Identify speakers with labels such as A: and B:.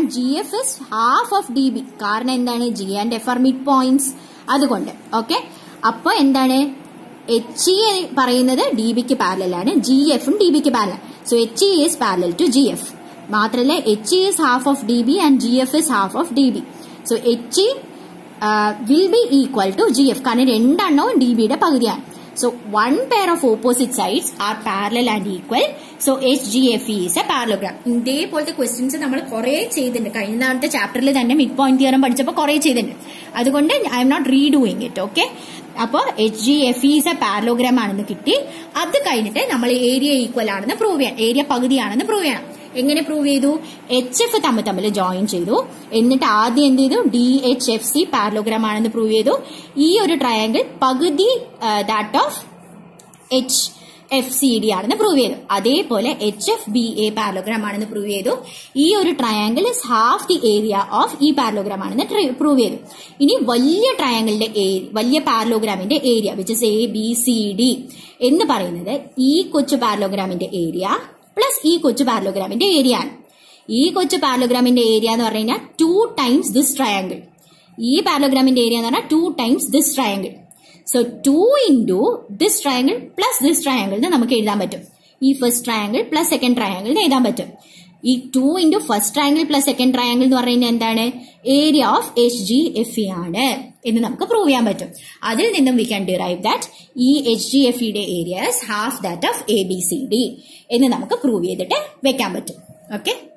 A: and G F is half of D B കാരണം എന്താണ് G and F are mid points അതുകൊണ്ട് okay അപ്പൊ എന്താണ് എച്ച് ഇ പറയുന്നത് ഡി ബിക്ക് പാരലാണ് ജി എഫും ഡി ബിക്ക് parallel so H E is parallel to G F മാത്രമല്ല H E is half of D B and G F is half of D B so H E will be equal to G F കാരണം രണ്ടെണ്ണവും D ബിയുടെ പകുതിയാണ് so one pair of opposite sides are parallel and equal so H G F is a parallelogram ഇതേപോലത്തെ questions നമ്മൾ കുറെ ചെയ്തിട്ടുണ്ട് കഴിഞ്ഞ നാളത്തെ ചാപ്റ്ററിൽ തന്നെ മിഡ് പോയിന്റ് തിയറം പഠിച്ചപ്പോൾ കുറെ ചെയ്തിട്ടുണ്ട് അതുകൊണ്ട് I'm not redoing it okay അപ്പോൾ H G F is a parallelogram ആണെന്ന് കിട്ടി അത് കഴിഞ്ഞിട്ട് നമ്മൾ ഏരിയ ഈക്വൽ ആണെന്ന് പ്രൂവ് ചെയ്യാം ഏരിയ പകുതിയാണെന്ന് പ്രൂവ് ചെയ്യണം എങ്ങനെ പ്രൂവ് ചെയ്തു എച്ച് എഫ് തമ്മിൽ തമ്മിൽ ജോയിൻ ചെയ്തു എന്നിട്ട് ആദ്യം എന്ത് ചെയ്തു D H F C parallelogram ആണെന്ന് പ്രൂവ് ചെയ്തു ഈ ഒരു ട്രയാങ്കിൾ പകുതി that of H F C D ആണെന്ന് പ്രൂവ് ചെയ്തു അതേപോലെ H F B A parallelogram ആണെന്ന് പ്രൂവ് ചെയ്തു ഈ ഒരു triangle is half the area of ഈ പാരലോഗ്രാം ആണെന്ന് പ്രൂവ് ചെയ്തു ഇനി വലിയ ട്രയാങ്കിളിന്റെ വലിയ പാരലോഗ്രാമിന്റെ area which is A B C D എന്ന് പറയുന്നത് ഈ കൊച്ചു പാരലോഗ്രാമിന്റെ ഏരിയ പ്ലസ് ഈ കൊച്ചു പാരലോഗ്രാമിന്റെ ഏരിയ ആണ് ഈ കൊച്ചു പാരലോഗ്രാമിന്റെ ഏരിയ എന്ന് പറഞ്ഞു കഴിഞ്ഞാൽ ടു ടൈംസ് ദിസ് ട്രയാങ്കിൾ ഈ പാരലോഗ്രാമിന്റെ ഏരിയ എന്ന് പറഞ്ഞാൽ two times this triangle so two into this triangle plus this triangle നമുക്ക് എഴുതാൻ പറ്റും ഈ first triangle plus second triangle എഴുതാൻ പറ്റും ഈ two into first triangle plus second triangle എന്ന് പറഞ്ഞു കഴിഞ്ഞാൽ എന്താണ് area of H G F E ആണ് എന്ന് നമുക്ക് പ്രൂവ് ചെയ്യാൻ പറ്റും അതിൽ നിന്നും വി ക്യാൻ ഡിറൈവ് ദാറ്റ് ഈ എച്ച് ജി എഫ് ഇയുടെ area half that of A B C D എന്ന് നമുക്ക് പ്രൂവ് ചെയ്തിട്ട് വെക്കാൻ പറ്റും ഓക്കെ